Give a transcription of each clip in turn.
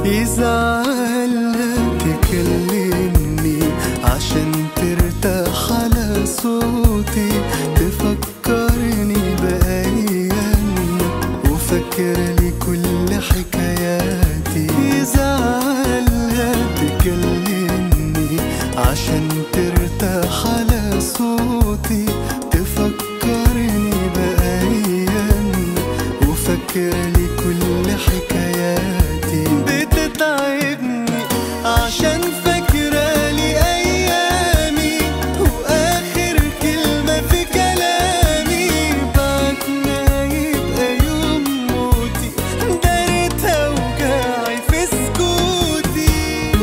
يزعلها تكلمني عشان ترتاح على صوتي تفكرني بأيامنا وفاكرة لي كل حكاياتي يزعلها تكلمني عشان ترتاح على صوتي تفكرني بأيامنا وفاكرة لي كل حكاياتي بتتعبني عشان فاكرة لي أيامي وآخر كلمة في كلامي بعد ما يبقى يوم موتي دارتها وجعي في سكوتي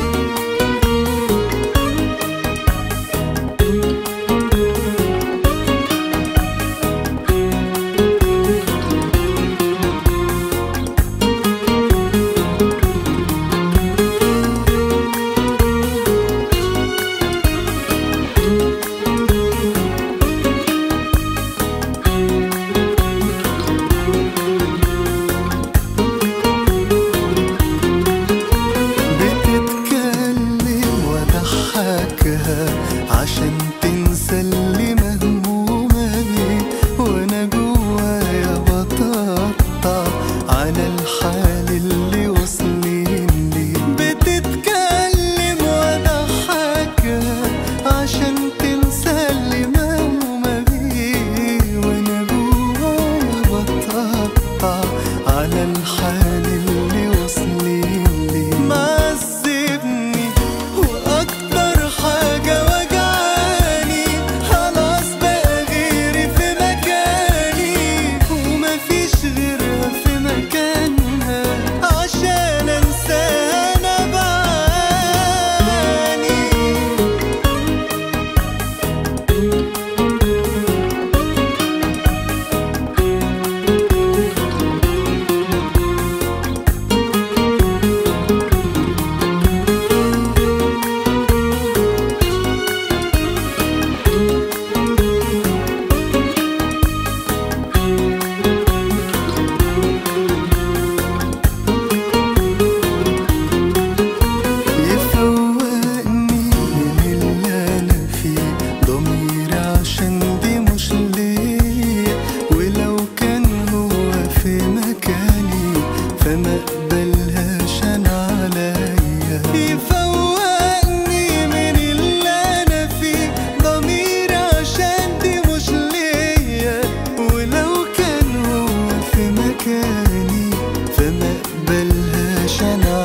بتتكلم وضحكها عشان تنسى اللي مهمومة بيه وانا جوايا بتقطع على الحال اللي واصلين ليه بتتكلم وضحكها عشان تنسى اللي مهمومة بيه وانا جوايا بتقطع على الحال اللي واصلين ليه معذبني واكتر حاجة وجعاني خلاص بقى غيري في مكاني ومفيش غيرها في مكانها عشان انساها انا بعاني يفوقني من اللي انا فيه ضميري عشان دي مش ليا ولو كان هو في مكاني فما اقبلهاش انا عليا يفوقني من اللي انا فيه ضميري عشان دي مش ليا ولو كان هو في مكاني فما اقبلهاش انا